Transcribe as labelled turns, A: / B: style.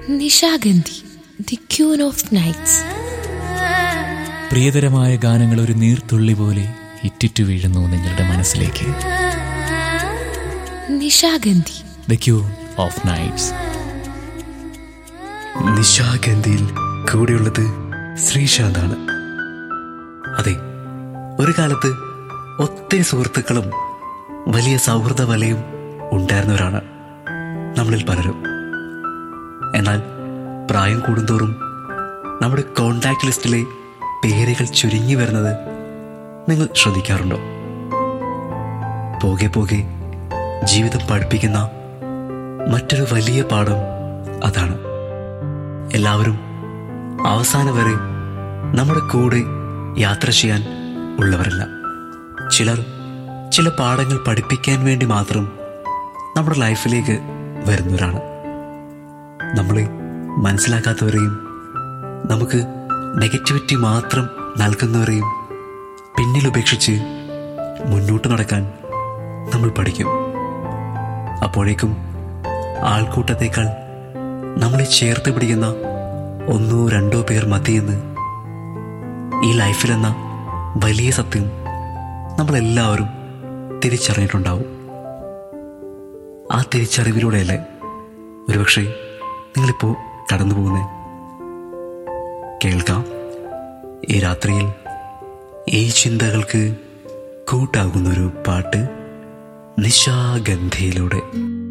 A: Nishagandhi the queen of nights
B: പ്രിയതരമായ ഗാനങ്ങൾ ഒരു നീർത്തുള്ളി പോലെ ഇറ്റിറ്റു വീഴുന്നു നിങ്ങളുടെ മനസ്സിലേക്ക്
A: Nishagandhi
B: the queen of nights
C: നിശാഗന്ധിയിൽ കൂടെയുള്ളത് ശ്രീശാന്താണ് അതെ ഒരു കാലത്ത് ഒത്തിരി സുഹൃത്തുക്കളും വലിയ സൗഹൃദ വലയും ഉണ്ടായിരുന്നവരാണ് നമ്മളിൽ പലരും എന്നാൽ പ്രായം കൂടുന്തോറും നമ്മുടെ കോണ്ടാക്ട് ലിസ്റ്റിലെ പേരുകൾ ചുരുങ്ങി വരുന്നത് നിങ്ങൾ ശ്രദ്ധിക്കാറുണ്ടോ പോകെ പോകെ ജീവിതം പഠിപ്പിക്കുന്ന മറ്റൊരു വലിയ പാഠം അതാണ് എല്ലാവരും അവസാനം വരെ നമ്മുടെ കൂടെ യാത്ര ചെയ്യാൻ ഉള്ളവരല്ല ചിലർ ചില പാഠങ്ങൾ പഠിപ്പിക്കാൻ വേണ്ടി മാത്രം നമ്മുടെ ലൈഫിലേക്ക് വരുന്നവരാണ് നമ്മളെ മനസ്സിലാക്കാത്തവരെയും നമുക്ക് നെഗറ്റിവിറ്റി മാത്രം നൽകുന്നവരെയും പിന്നിൽ ഉപേക്ഷിച്ച് മുന്നോട്ട് നടക്കാൻ നമ്മൾ പഠിക്കും അപ്പോഴേക്കും ആൾക്കൂട്ടത്തേക്കാൾ നമ്മളെ ചേർത്ത് പിടിക്കുന്ന ഒന്നോ രണ്ടോ പേർ മതിയെന്ന് ഈ ലൈഫിലെന്ന വലിയ സത്യം നമ്മളെല്ലാവരും തിരിച്ചറിഞ്ഞിട്ടുണ്ടാവും ആ തിരിച്ചറിവിലൂടെയല്ലേ ഒരുപക്ഷെ നിങ്ങളിപ്പോൾ കടന്നു പോകുന്നേ കേൾക്കാം ഈ രാത്രിയിൽ ഈ ചിന്തകൾക്ക് കൂട്ടാകുന്നൊരു പാട്ട് നിശാഗന്ധിയിലൂടെ